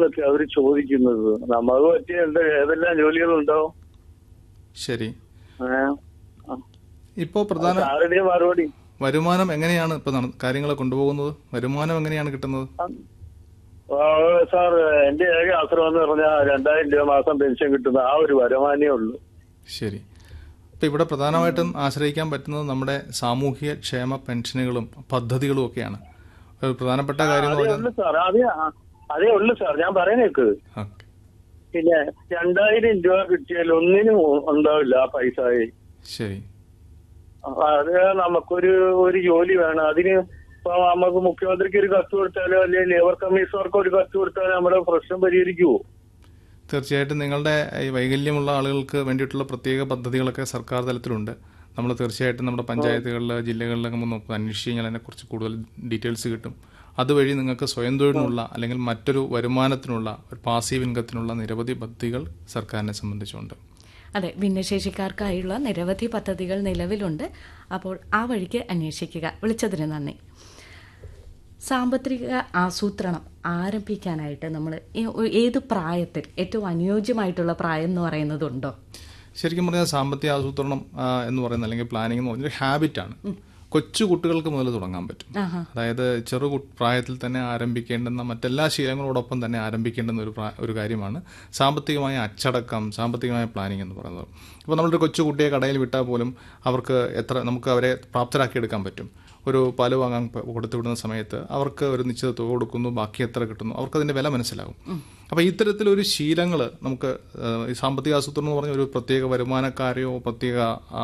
ജോലികളൊക്കെ അവർ ചോദിക്കുന്നത് നമുക്ക് പറ്റിയ എന്ത് ഏതെല്ലാം ജോലികളുണ്ടാവും ശരി ഏഹ്? ഇപ്പോൾ പ്രധാന സാറിന്റെ മറുപടി വരുമാനം എങ്ങനെയാണ് ഇപ്പൊ നട- കാര്യങ്ങൾ കൊണ്ടുപോകുന്നത് വരുമാനം എങ്ങനെയാണ് കിട്ടുന്നത് ആ, സാർ എന്റെ ഏക ആശ്രമം എന്ന് പറഞ്ഞാൽ രണ്ടായിരം രൂപ മാസം പെൻഷൻ കിട്ടുന്ന ആ ഒരു വരുമാനേ ഉള്ളൂ ശരി ഇപ്പൊ ഇവിടെ പ്രധാനമായിട്ടും ആശ്രയിക്കാൻ പറ്റുന്നത് നമ്മുടെ സാമൂഹ്യ ക്ഷേമ പെൻഷനുകളും പദ്ധതികളും ഒക്കെയാണ് ഒരു പ്രധാനപ്പെട്ട കാര്യം എന്ന് അതേ പറഞ്ഞാൽ ഉള്ളു സാർ അതേ ആ, അതേ ഉള്ളു സാർ ഞാൻ പറയുന്നേക്ക് ഓക്കെ പിന്നെ രണ്ടായിരം രൂപ കിട്ടിയാൽ ഒന്നിനും ഉണ്ടാവില്ല ആ പൈസ ശരി അത് നമുക്കൊരു ഒരു ജോലി വേണം അതിന് ഇപ്പൊ നമുക്ക് മുഖ്യമന്ത്രിക്ക് ഒരു കത്ത് കൊടുത്താലോ അല്ലെങ്കിൽ ലേബർ കമ്മീഷണർക്ക് ഒരു കത്ത് കൊടുത്താലോ നമ്മുടെ പ്രശ്നം പരിഹരിക്കുവോ തീർച്ചയായിട്ടും നിങ്ങളുടെ ഈ വൈകല്യമുള്ള ആളുകൾക്ക് വേണ്ടിയിട്ടുള്ള പ്രത്യേക പദ്ധതികളൊക്കെ സർക്കാർ തലത്തിലുണ്ട് നമ്മൾ തീർച്ചയായിട്ടും നമ്മുടെ പഞ്ചായത്തുകളിൽ ജില്ലകളിലൊക്കെ ഒന്ന് അന്വേഷിച്ച് കഴിഞ്ഞാൽ അതിനെക്കുറിച്ച് കൂടുതൽ ഡീറ്റെയിൽസ് കിട്ടും അതുവഴി നിങ്ങൾക്ക് സ്വയം തൊഴിലിനുള്ള അല്ലെങ്കിൽ മറ്റൊരു വരുമാനത്തിനുള്ള ഒരു പാസീവ് ഇൻകത്തിനുള്ള നിരവധി പദ്ധതികൾ സർക്കാരിനെ സംബന്ധിച്ചുണ്ട് അതെ ഭിന്നശേഷിക്കാർക്കായുള്ള നിരവധി പദ്ധതികൾ നിലവിലുണ്ട് അപ്പോൾ ആ വഴിക്ക് അന്വേഷിക്കുക വിളിച്ചതിന് നന്ദി സാമ്പത്തിക ആസൂത്രണം ആരംഭിക്കാനായിട്ട് നമ്മൾ ഏത് പ്രായത്തിൽ ഏറ്റവും അനുയോജ്യമായിട്ടുള്ള പ്രായം എന്ന് പറയുന്നതുണ്ടോ ശരിക്കും പറഞ്ഞാൽ സാമ്പത്തിക ആസൂത്രണം ആ, എന്ന് പറയുന്നത് അല്ലെങ്കിൽ പ്ലാനിംഗ് എന്ന് പറഞ്ഞൊരു ഹാബിറ്റാണ് കൊച്ചു കുട്ടികൾക്ക് മുതൽ തുടങ്ങാൻ പറ്റും ആഹാ അതായത് ചെറു കു- പ്രായത്തിൽ തന്നെ ആരംഭിക്കേണ്ടുന്ന മറ്റെല്ലാ ശീലങ്ങളോടൊപ്പം തന്നെ ആരംഭിക്കേണ്ടുന്ന ഒരു പ്രാ- ഒരു കാര്യമാണ് സാമ്പത്തികമായ അച്ചടക്കം സാമ്പത്തികമായ പ്ലാനിംഗ് എന്ന് പറയുന്നത് അപ്പോൾ നമ്മളൊരു കൊച്ചു കുട്ടിയെ കടയിൽ വിട്ടാൽ പോലും അവർക്ക് എത്ര നമുക്ക് അവരെ പ്രാപ്തരാക്കി എടുക്കാൻ പറ്റും ഒരു പാല് വാങ്ങാൻ പ- കൊടുത്തു വിടുന്ന സമയത്ത് അവർക്ക് ഒരു നിശ്ചിത തുക കൊടുക്കുന്നു ബാക്കി എത്ര കിട്ടുന്നു അവർക്ക് അതിന്റെ വില മനസ്സിലാകും അപ്പോൾ ഇത്തരത്തിലൊരു ശീലങ്ങൾ നമുക്ക് ആ, ഈ സാമ്പത്തിക ആസൂത്രണം എന്ന് പറഞ്ഞ ഒരു പ്രത്യേക വരുമാനക്കാരെയോ പ്രത്യേക ആ,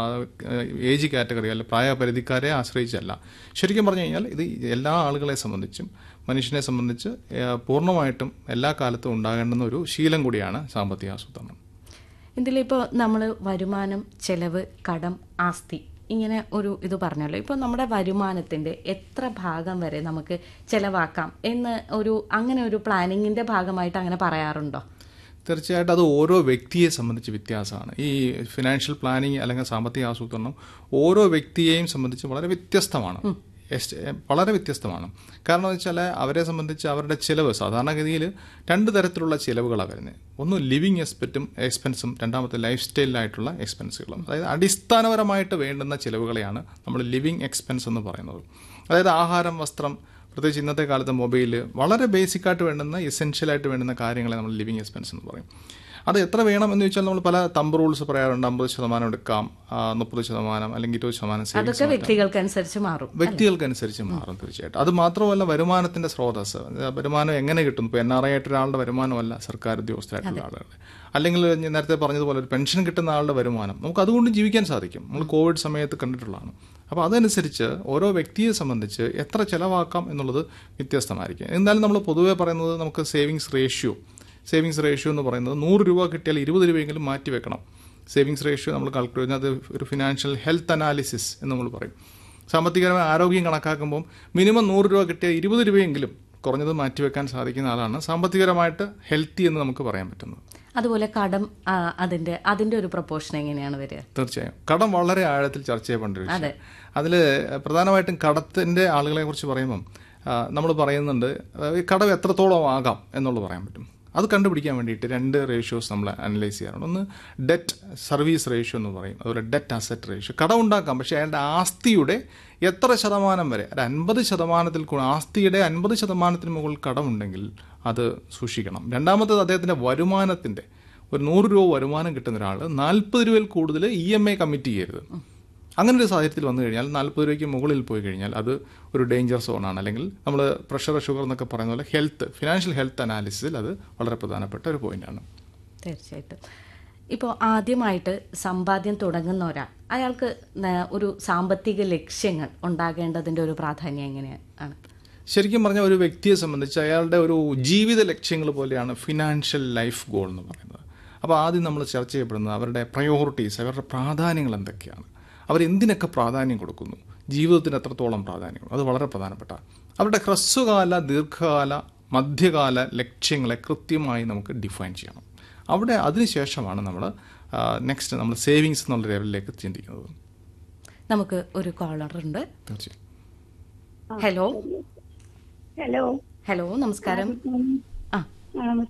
ഏജ് കാറ്റഗറി അല്ലെ പ്രായപരിധിക്കാരെ ആശ്രയിച്ചല്ല ശരിക്കും പറഞ്ഞു കഴിഞ്ഞാൽ ഇത് എല്ലാ ആളുകളെ സംബന്ധിച്ചും മനുഷ്യനെ സംബന്ധിച്ച് ആ, പൂർണ്ണമായിട്ടും എല്ലാ കാലത്തും ഉണ്ടാകേണ്ടുന്ന ഒരു ശീലം കൂടിയാണ് സാമ്പത്തിക ആസൂത്രണം ഇതിലിപ്പോൾ നമ്മൾ വരുമാനം ചെലവ് കടം ആസ്തി ഇങ്ങനെ ഒരു ഇത് പറഞ്ഞല്ലോ ഇപ്പോൾ നമ്മുടെ വരുമാനത്തിൻ്റെ എത്ര ഭാഗം വരെ നമുക്ക് ചെലവാക്കാം എന്ന് ഒരു അങ്ങനെ ഒരു പ്ലാനിങ്ങിൻ്റെ ഭാഗമായിട്ട് അങ്ങനെ പറയാറുണ്ടോ തീർച്ചയായിട്ടും അത് ഓരോ വ്യക്തിയെ സംബന്ധിച്ച് വ്യത്യാസമാണ് ഈ ഫിനാൻഷ്യൽ പ്ലാനിങ് അല്ലെങ്കിൽ സാമ്പത്തിക ആസൂത്രണം ഓരോ വ്യക്തിയെയും സംബന്ധിച്ച് വളരെ വ്യത്യസ്തമാണ് എസ്- വളരെ വ്യത്യസ്തമാണ് കാരണം എന്ന് വെച്ചാൽ അവരെ സംബന്ധിച്ച് അവരുടെ ചിലവ് സാധാരണഗതിയിൽ രണ്ട് തരത്തിലുള്ള ചിലവുകളാണ് വരുന്നത് ഒന്ന് ലിവിങ് എക്സ്പെക്റ്റും എക്സ്പെൻസും രണ്ടാമത്തെ ലൈഫ് സ്റ്റൈലിലായിട്ടുള്ള എക്സ്പെൻസുകളും അതായത് അടിസ്ഥാനപരമായിട്ട് വേണ്ടുന്ന ചിലവുകളെയാണ് നമ്മൾ ലിവിങ് എക്സ്പെൻസ് എന്ന് പറയുന്നത് അതായത് ആഹാരം വസ്ത്രം പ്രത്യേകിച്ച് ഇന്നത്തെ കാലത്ത് മൊബൈൽ വളരെ ബേസിക് ആയിട്ട് വേണ്ടുന്ന എസെൻഷ്യൽ ആയിട്ട് വേണ്ടുന്ന കാര്യങ്ങളെ നമ്മൾ ലിവിങ് എക്സ്പെൻസ് എന്ന് പറയും അത് എത്ര വേണം എന്ന് ചോദിച്ചാൽ നമ്മൾ പല തമ്പ് റൂൾസ് പറയാറുണ്ട് അമ്പത് ശതമാനം എടുക്കാം മുപ്പത് ശതമാനം അല്ലെങ്കിൽ ഇരുപത് ശതമാനം സേവിങ്സ് അതൊക്കെ വ്യക്തികൾക്കനുസരിച്ച് മാറും വ്യക്തികൾക്കനുസരിച്ച് മാറും തീർച്ചയായിട്ടും അത് മാത്രമല്ല വരുമാനത്തിന്റെ സ്രോതസ് വരുമാനം എങ്ങനെ കിട്ടും ഇപ്പോൾ എൻ ആർ ഐ ആയിട്ട് ഒരാളുടെ വരുമാനമല്ല സർക്കാർ ഉദ്യോഗസ്ഥരായിട്ടുള്ള ആളുകളുടെ അല്ലെങ്കിൽ ഞാൻ നേരത്തെ പറഞ്ഞതുപോലെ ഒരു പെൻഷൻ കിട്ടുന്ന ആളുടെ വരുമാനം നമുക്ക് അതുകൊണ്ട് ജീവിക്കാൻ സാധിക്കും നമ്മൾ കോവിഡ് സമയത്ത് കണ്ടിട്ടുള്ളതാണ് അപ്പോൾ അതനുസരിച്ച് ഓരോ വ്യക്തിയെ സംബന്ധിച്ച് എത്ര ചിലവാക്കാം എന്നുള്ളത് വ്യത്യസ്തമായിരിക്കും എന്തായാലും നമ്മൾ പൊതുവെ പറയുന്നത് നമുക്ക് സേവിങ്സ് റേഷ്യോ സേവിങ്സ് റേഷ്യോ എന്ന് പറയുന്നത് നൂറ് രൂപ കിട്ടിയാൽ ഇരുപത് രൂപയെങ്കിലും മാറ്റി വെക്കണം സേവിങ്സ് റേഷ്യോ നമ്മൾ കാൽക്കുലേറ്റ് ചെയ്യുന്നത് അത് ഒരു ഫിനാൻഷ്യൽ ഹെൽത്ത് അനാലിസിസ് എന്ന് നമ്മൾ പറയും സാമ്പത്തികപരമായ ആരോഗ്യം കണക്കാക്കുമ്പോൾ മിനിമം നൂറ് രൂപ കിട്ടിയാൽ ഇരുപത് രൂപയെങ്കിലും കുറഞ്ഞത് മാറ്റിവെക്കാൻ സാധിക്കുന്ന ആളാണ് സാമ്പത്തികപരമായിട്ട് ഹെൽത്തി എന്ന് നമുക്ക് പറയാൻ പറ്റുന്നത് അതുപോലെ കടം ആ, അതിന്റെ അതിന്റെ ഒരു പ്രപ്പോർഷൻ എങ്ങനെയാണ് വരിക തീർച്ചയായും കടം വളരെ ആഴത്തിൽ ചർച്ച ചെയ്യപ്പെടേണ്ട ഒരു വിഷയം അതിൽ പ്രധാനമായിട്ടും കടത്തിന്റെ ആളുകളെ കുറിച്ച് പറയുമ്പം നമ്മൾ പറയുന്നുണ്ട് ആ, ഈ കടം എത്രത്തോളം ആകാം എന്നുള്ളത് പറയാൻ പറ്റും അത് കണ്ടുപിടിക്കാൻ വേണ്ടിയിട്ട് രണ്ട് റേഷ്യോസ് നമ്മൾ അനലൈസ് ചെയ്യാറുണ്ട് ഒന്ന് ഡെറ്റ് സർവീസ് റേഷ്യോ എന്ന് പറയും അതുപോലെ ഡെറ്റ് അസറ്റ് റേഷ്യോ കടം ഉണ്ടാക്കാം പക്ഷേ അയാളുടെ ആസ്തിയുടെ എത്ര ശതമാനം വരെ ഒരു അൻപത് ശതമാനത്തിൽ കൂടുതൽ ആസ്തിയുടെ അൻപത് ശതമാനത്തിന് മുകളിൽ കടമുണ്ടെങ്കിൽ അത് സൂക്ഷിക്കണം രണ്ടാമത്തത് അദ്ദേഹത്തിന്റെ വരുമാനത്തിന്റെ ഒരു നൂറ് രൂപ വരുമാനം കിട്ടുന്ന ഒരാൾ നാൽപ്പത് രൂപയിൽ കൂടുതൽ ഇ എം ഐ കമ്മിറ്റ് ചെയ്യരുത് അങ്ങനെ ഒരു സാഹചര്യത്തിൽ വന്നു കഴിഞ്ഞാൽ നാൽപ്പത് രൂപയ്ക്ക് മുകളിൽ പോയി കഴിഞ്ഞാൽ അത് ഒരു ഡേഞ്ചർ സോണാണ് അല്ലെങ്കിൽ നമ്മൾ പ്രഷർ ഷുഗർ എന്നൊക്കെ പറയുന്ന പോലെ ഹെൽത്ത് ഫിനാൻഷ്യൽ ഹെൽത്ത് അനാലിസിസിൽ അത് വളരെ പ്രധാനപ്പെട്ട ഒരു പോയിന്റാണ് തീർച്ചയായിട്ടും ഇപ്പോൾ ആദ്യമായിട്ട് സമ്പാദ്യം തുടങ്ങുന്ന ഒരാൾ അയാൾക്ക് ന- ഒരു സാമ്പത്തിക ലക്ഷ്യങ്ങൾ ഉണ്ടാകേണ്ടതിന്റെ ഒരു പ്രാധാന്യം എങ്ങനെയാണ് ശരിക്കും പറഞ്ഞാൽ ഒരു വ്യക്തിയെ സംബന്ധിച്ച് അയാളുടെ ഒരു ജീവിത ലക്ഷ്യങ്ങൾ പോലെയാണ് ഫിനാൻഷ്യൽ ലൈഫ് ഗോൾ എന്ന് പറയുന്നത് അപ്പോൾ ആദ്യം നമ്മൾ ചർച്ച ചെയ്യപ്പെടുന്നത് അവരുടെ പ്രയോറിറ്റീസ് അവരുടെ പ്രാധാന്യങ്ങൾ എന്തൊക്കെയാണ് അവരെന്തിനൊക്കെ പ്രാധാന്യം കൊടുക്കുന്നു ജീവിതത്തിന് എത്രത്തോളം പ്രാധാന്യം അത് വളരെ പ്രധാനപ്പെട്ട അവരുടെ ഹ്രസ്വകാല ദീർഘകാല മധ്യകാല ലക്ഷ്യങ്ങളെ കൃത്യമായി നമുക്ക് ഡിഫൈൻ ചെയ്യണം അവിടെ അതിനുശേഷമാണ് നമ്മൾ നെക്സ്റ്റ് നമ്മൾ സേവിങ്സ് എന്നുള്ള ലെവലിലേക്ക് ചിന്തിക്കുന്നത് നമുക്ക് ഒരു കോളർ ഉണ്ട് തീർച്ചയായും ഹലോ ഹലോ ഹലോ നമസ്കാരം ആ നമസ്കാരം